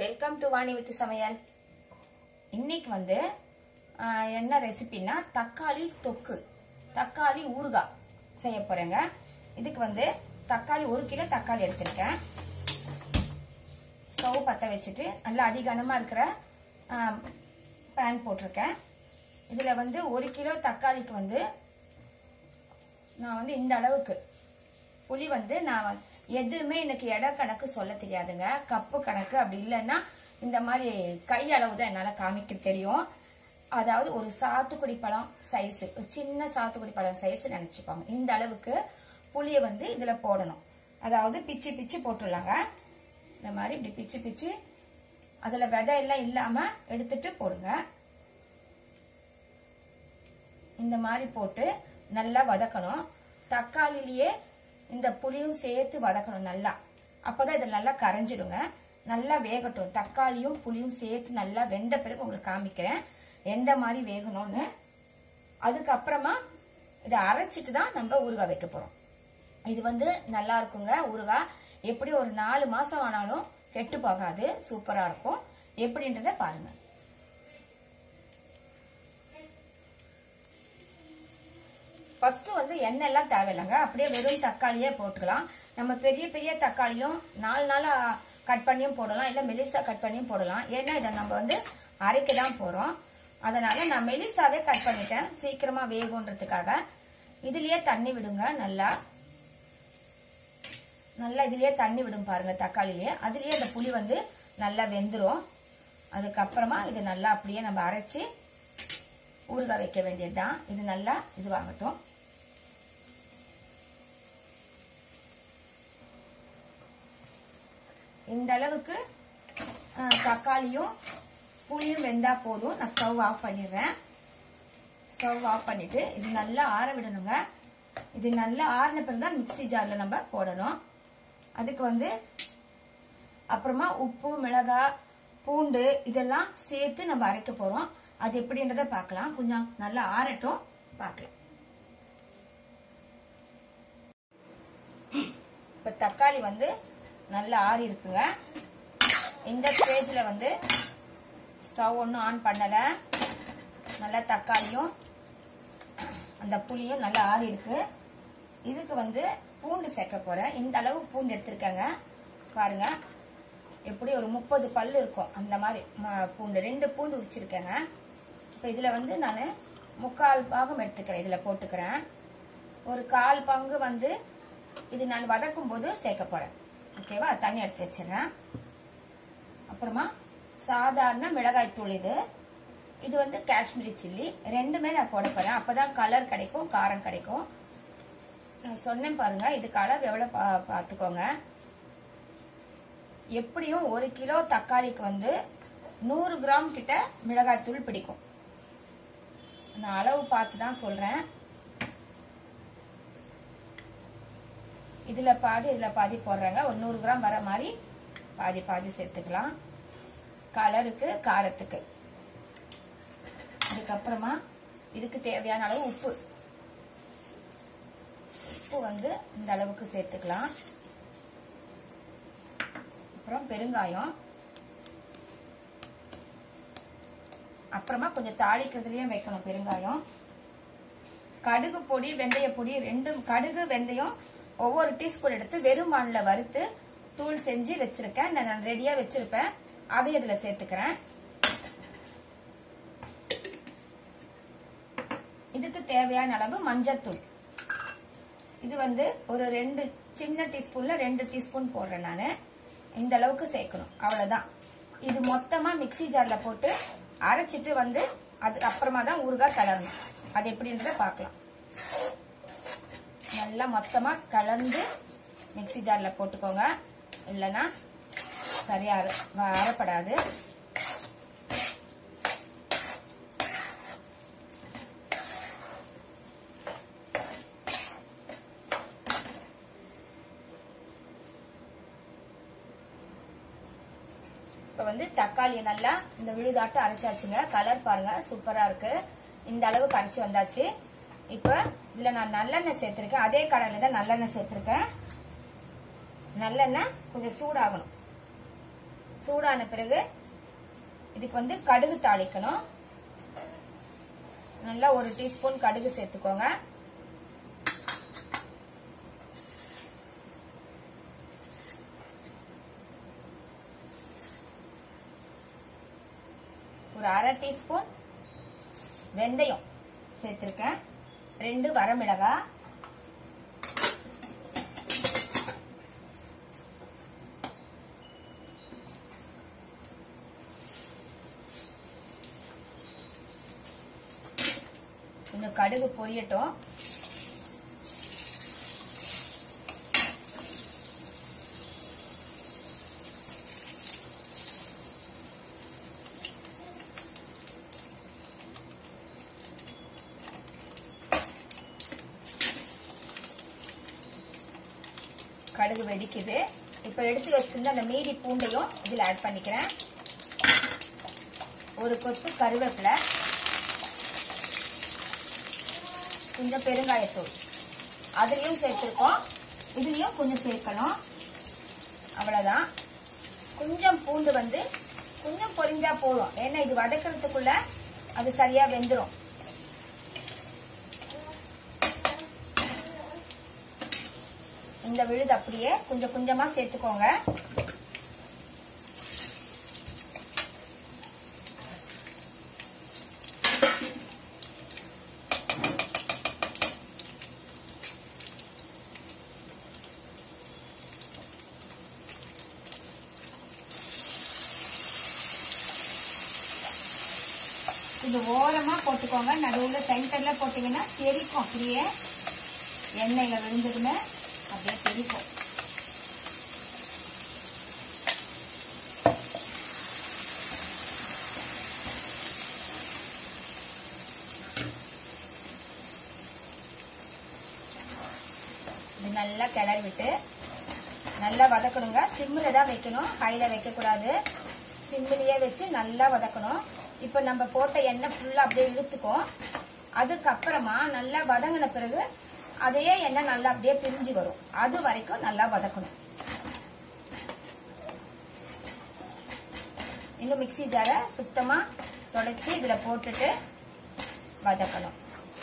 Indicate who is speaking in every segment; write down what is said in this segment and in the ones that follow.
Speaker 1: welcome to Vani வீட்டு சமையல் இன்னைக்கு வந்து ஆஹ், என்ன ரெசிபின்னா தக்காளி தொக்கு தக்காளி ஊறுகாய் செய்ய போறேங்க இதுக்கு வந்து தக்காளி ஒரு கிலோ தக்காளி எடுத்திருக்கேன் ஸ்டவ் பற்ற வச்சுட்டு நல்லா அதிகனமாக இருக்கிற பேன் போட்டிருக்கேன் இதில் வந்து ஒரு கிலோ தக்காளிக்கு வந்து நான் வந்து இந்த அளவுக்கு புளி வந்து நான் வந்து- எதுவுமே எனக்கு எடை கணக்கு சொல்ல தெரியாதுங்க கப்பு கணக்கு அப்படி இல்லைன்னா இந்த மாதிரி கை அளவு தான் என்னால் காமிக்க தெரியும் அதாவது ஒரு சாத்துக்குடி பழம் சைஸ் சின்ன சாத்துக்குடி பழம் சைஸ் நினைச்சுப்பாங்க இந்த அளவுக்கு புளியை வந்து இதுல போடணும் அதாவது பிச்சு பிச்சு போட்டுடலாங்க இந்த மாதிரி இப்படி பிச்சு பிச்சு அதுல விதை எல்லாம் இல்லாம எடுத்துட்டு போடுங்க இந்த மாதிரி போட்டு நல்லா வதக்கணும் தக்காளிலேயே இந்த புளியும் சேர்த்து வதக்கணும் நல்லா அப்பதான் இது நல்லா கரைஞ்சிடுங்க நல்லா வேகட்டும் தக்காளியும் புளியும் சேர்த்து நல்லா வெந்த பிறகு உங்களுக்கு காமிக்கிறேன் எந்த மாதிரி வேகணும்னு அதுக்கப்புறமா இதை அரைச்சிட்டு தான் நம்ம ஊறுகாய் வைக்க போறோம் இது வந்து நல்லா இருக்குங்க ஊறுகாய் எப்படி ஒரு நாலு மாசம் ஆனாலும் கெட்டு போகாது சூப்பரா இருக்கும் எப்படின்றத பாருங்க ஃபர்ஸ்ட் வந்து எண்ணெய் எல்லாம் தேவையில்லைங்க அப்படியே வெறும் தக்காளியே போட்டுக்கலாம் நம்ம பெரிய பெரிய தக்காளியும் நாலு நாளா கட் பண்ணியும் போடலாம் இல்ல மெலிசா கட் பண்ணியும் போடலாம் ஏன்னா இதை நம்ம வந்து அரைக்க தான் போறோம் அதனால நான் மெலிசாவே கட் பண்ணிட்டேன் சீக்கிரமா வேகுன்றதுக்காக இதுலயே தண்ணி விடுங்க நல்லா நல்லா இதுலயே தண்ணி விடும் பாருங்க தக்காளிலேயே அதுலயே அந்த புளி வந்து நல்லா வெந்துரும் அதுக்கப்புறமா இது நல்லா அப்படியே நம்ம அரைச்சு ஊறுகாய் வைக்க வேண்டியதுதான் இது நல்லா இதுவாகட்டும் இந்த அளவுக்கு ஆ, தக்காளியும் புளியும் வெந்தா போதும் நான் ஸ்டவ் ஆஃப் பண்ணிடுறேன் ஸ்டவ் ஆஃப் பண்ணிட்டு இது நல்லா ஆற விடணுங்க இது நல்லா ஆறின பிறகு தான் மிக்சி ஜார்ல நம்ம போடணும் அதுக்கு வந்து அப்புறமா உப்பு மிளகாய் பூண்டு இதெல்லாம் சேர்த்து நம்ம அரைக்க போறோம் அது எப்படின்றத பார்க்கலாம் கொஞ்சம் நல்லா ஆறட்டும் பார்க்கலாம் இப்ப தக்காளி வந்து நல்லா ஆறி இருக்குங்க இந்த ஸ்டேஜ்ல வந்து ஸ்டவ் ஒன்றும் ஆன் பண்ணல நல்லா தக்காளியும் அந்த புளியும் நல்லா ஆறி இருக்கு இதுக்கு வந்து பூண்டு சேர்க்க போறேன் இந்த அளவு பூண்டு எடுத்திருக்கேங்க பாருங்க எப்படி ஒரு முப்பது பல்லு இருக்கும் அந்த மாதிரி ம- பூண்டு ரெண்டு பூண்டு உரிச்சிருக்கேங்க இப்போ இதுல வந்து நான் முக்கால் பாகம் எடுத்துக்கிறேன் இதுல போட்டுக்கிறேன் ஒரு கால் பங்கு வந்து இது நான் வதக்கும் போது சேர்க்க போறேன் ஓகேவா தண்ணி எடுத்து வச்சிடுறேன் அப்புறமா சாதாரண மிளகாய் தூள் இது இது வந்து காஷ்மீரி சில்லி ரெண்டுமே நான் போட போறேன் அப்பதான் கலர் கிடைக்கும் காரம் கிடைக்கும் நான் சொன்னேன் பாருங்க இதுக்கு அளவு எவ்வளவு பா- பார்த்துக்கோங்க எப்படியும் ஒரு கிலோ தக்காளிக்கு வந்து நூறு கிராம் கிட்ட மிளகாய் தூள் பிடிக்கும் நான் அளவு பார்த்து தான் சொல்றேன் இதுல பாதி இதுல பாதி போடுறாங்க ஒரு நூறு கிராம் வர மாதிரி பாதி பாதி சேர்த்துக்கலாம் கலருக்கு காரத்துக்கு அதுக்கப்புறமா இதுக்கு தேவையான அளவு உப்பு உப்பு வந்து இந்த அளவுக்கு சேர்த்துக்கலாம் அப்புறம் பெருங்காயம் அப்புறமா கொஞ்சம் தாளிக்கிறதுலயும் வைக்கணும் பெருங்காயம் கடுகு பொடி வெந்தய பொடி ரெண்டும் கடுகு வெந்தயம் ஒவ்வொரு டீஸ்பூன் எடுத்து வெறும் வானில வறுத்து தூள் செஞ்சு வச்சிருக்கேன் நான் ரெடியா வச்சிருப்பேன் அதை இதுல சேர்த்துக்கிறேன் இதுக்கு தேவையான அளவு மஞ்சத்தூள் இது வந்து ஒரு ரெண்டு சின்ன டீஸ்பூன்ல ரெண்டு டீஸ்பூன் போடுறேன் நான் இந்த அளவுக்கு சேர்க்கணும் அவ்வளவுதான் இது மொத்தமா மிக்ஸி ஜார்ல போட்டு அரைச்சிட்டு வந்து அதுக்கு அப்புறமா தான் ஊறுகாய் கலரணும் அது எப்படின்றத பார்க்கலாம் நல்லா மொத்தமா கலந்து மிக்ஸி ஜார்ல போட்டுக்கோங்க இல்லைன்னா சரியா அர- வ- அரைப்படாது இப்ப வந்து தக்காளியை நல்லா இந்த விழுதாட்டு அரைச்சாச்சுங்க கலர் பாருங்க சூப்பரா இருக்கு இந்த அளவுக்கு அரைச்சு வந்தாச்சு இப்ப இதுல நான் நல்லெண்ணெய் சேர்த்திருக்கேன் அதே கடையில தான் நல்லெண்ணெய் சேர்த்திருக்கேன் நல்லெண்ணெய் கொஞ்சம் சூடாகணும் சூடான பிறகு இதுக்கு வந்து கடுகு தாளிக்கணும் நல்லா ஒரு டீஸ்பூன் கடுகு சேர்த்துக்கோங்க ஒரு அரை டீஸ்பூன் வெந்தயம் சேர்த்திருக்கேன் ரெண்டு வரமிளகா இன்னும் கடுகு பொரியட்டும் கடுகு வெடிக்குது இப்போ எடுத்து வச்சிருந்த அந்த மீதி பூண்டையும் இதில் ஆட் பண்ணிக்கிறேன் ஒரு கொத்து கருவேப்பிலை கொஞ்சம் பெருங்காயத்தூள் அதுலேயும் சேர்த்துருக்கோம் இதுலேயும் கொஞ்சம் சேர்க்கணும் அவ்வளோதான் கொஞ்சம் பூண்டு வந்து கொஞ்சம் பொரிஞ்சா போதும் ஏன்னா இது வதக்கிறதுக்குள்ள அது சரியா வெந்துடும் இந்த விழுது அப்படியே கொஞ்சம் கொஞ்சமா சேர்த்துக்கோங்க இது ஓரமா போட்டுக்கோங்க நடுவுல சென்டர்ல போட்டீங்கன்னா தெரிக்கும் அப்படியே எண்ணெயில விழுந்ததுமே அப்படியே தெரிக்கும் இது நல்லா கிளறி விட்டு நல்லா வதக்கணுங்க சிம்மில் தான் வைக்கணும் ஹையில் வைக்கக்கூடாது சிம்மிலேயே வச்சு நல்லா வதக்கணும் இப்போ நம்ம போட்ட எண்ணெய் ஃபுல்லாக அப்படியே இழுத்துக்கும் அதுக்கப்புறமா நல்லா வதங்கின பிறகு அதே எண்ணெய் நல்லா அப்படியே பிரிஞ்சு வரும் அது வரைக்கும் நல்லா வதக்கணும் இன்னும் மிக்சி ஜாரை சுத்தமா தொடச்சி இதுல போட்டுட்டு வதக்கணும்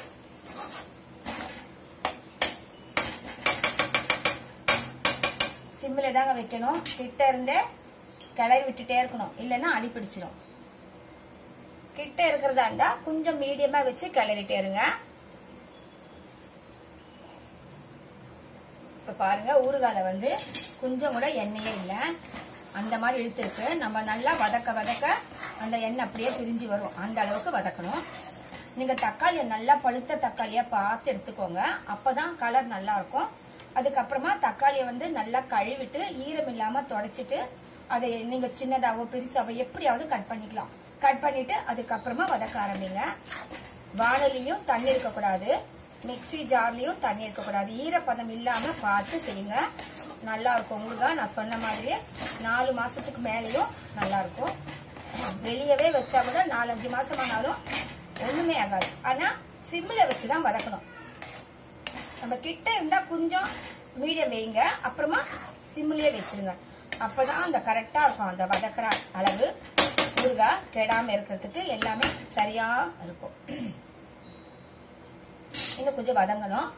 Speaker 1: சிம்மில் தாங்க வைக்கணும் கிட்ட இருந்தே கிளறி விட்டுட்டே இருக்கணும் இல்லைன்னா அடி பிடிச்சிடும் கிட்ட இருக்கிறதா இருந்தா கொஞ்சம் மீடியமா வச்சு கிளறிட்டே இருங்க இப்ப பாருங்க ஊறுகால வந்து கொஞ்சம் கூட எண்ணெயே இல்ல அந்த மாதிரி இழுத்துருக்கு நம்ம நல்லா வதக்க வதக்க அந்த எண்ணெய் அப்படியே பிரிஞ்சு வரும் அந்த அளவுக்கு வதக்கணும் நீங்க தக்காளியை நல்லா பழுத்த தக்காளியா பார்த்து எடுத்துக்கோங்க அப்பதான் கலர் நல்லா இருக்கும் அதுக்கப்புறமா தக்காளியை வந்து நல்லா கழுவிட்டு ஈரம் இல்லாம தொடச்சிட்டு அதை நீங்க சின்னதாவோ பெருசாவோ எப்படியாவது கட் பண்ணிக்கலாம் கட் பண்ணிட்டு அதுக்கப்புறமா வதக்க ஆரம்பிங்க வானலியும் தண்ணி இருக்கக்கூடாது மிக்ஸி ஜார்லயும் தண்ணி இருக்கக்கூடாது ஈரப்பதம் இல்லாம பார்த்து செய்யுங்க நல்லா இருக்கும் ஊறுகாய் நான் சொன்ன மாதிரியே நாலு மாசத்துக்கு மேலேயும் நல்லா இருக்கும் வெளியவே வச்சா கூட நாலஞ்சு மாசம் ஆனாலும் ஒண்ணுமே ஆகாது ஆனா சிம்ல வச்சுதான் வதக்கணும் நம்ம கிட்ட இருந்தா கொஞ்சம் மீடியம் வைங்க அப்புறமா சிம்லயே வச்சிருங்க அப்பதான் அந்த கரெக்டா இருக்கும் அந்த வதக்குற அளவு ஊறுகாய் கெடாம இருக்கிறதுக்கு எல்லாமே சரியா இருக்கும் இன்னும் கொஞ்சம் வதங்கணும்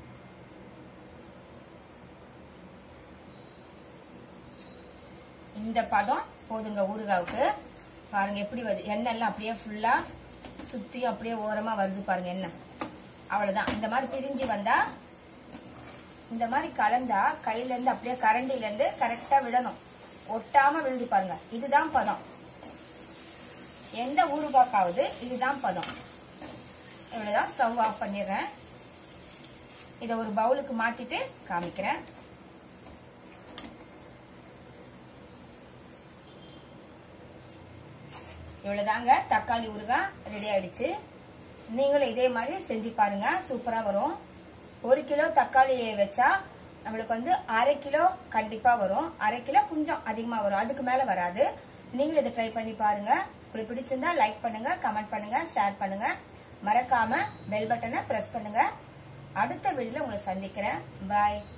Speaker 1: இந்த பதம் போதுங்க ஊறுகாவுக்கு பாருங்க எப்படி வருது எண்ணெய் எல்லாம் அப்படியே ஃபுல்லா சுத்தியும் அப்படியே ஓரமா வருது பாருங்க எண்ணெய் அவ்வளவுதான் இந்த மாதிரி பிரிஞ்சு வந்தா இந்த மாதிரி கலந்தா கையில இருந்து அப்படியே கரண்டில இருந்து கரெக்டா விடணும் ஒட்டாம விழுது பாருங்க இதுதான் பதம் எந்த ஊறுகாக்காவது இதுதான் பதம் இவ்வளவுதான் ஸ்டவ் ஆஃப் பண்ணிடுறேன் இதை ஒரு பவுலுக்கு மாத்திட்டு காமிக்கிறேன் இவ்வளவுதாங்க தக்காளி ஊறுகாய் ரெடி ஆயிடுச்சு நீங்களும் இதே மாதிரி செஞ்சு பாருங்க சூப்பரா வரும் ஒரு கிலோ தக்காளி வச்சா நம்மளுக்கு வந்து அரை கிலோ கண்டிப்பா வரும் அரை கிலோ கொஞ்சம் அதிகமா வரும் அதுக்கு மேல வராது நீங்களும் இதை ட்ரை பண்ணி பாருங்க உங்களுக்கு பிடிச்சிருந்தா லைக் பண்ணுங்க கமெண்ட் பண்ணுங்க ஷேர் பண்ணுங்க மறக்காம பெல் பட்டனை பிரஸ் பண்ணுங்க அடுத்த வீடியோல உங்களை சந்திக்கிறேன் பாய்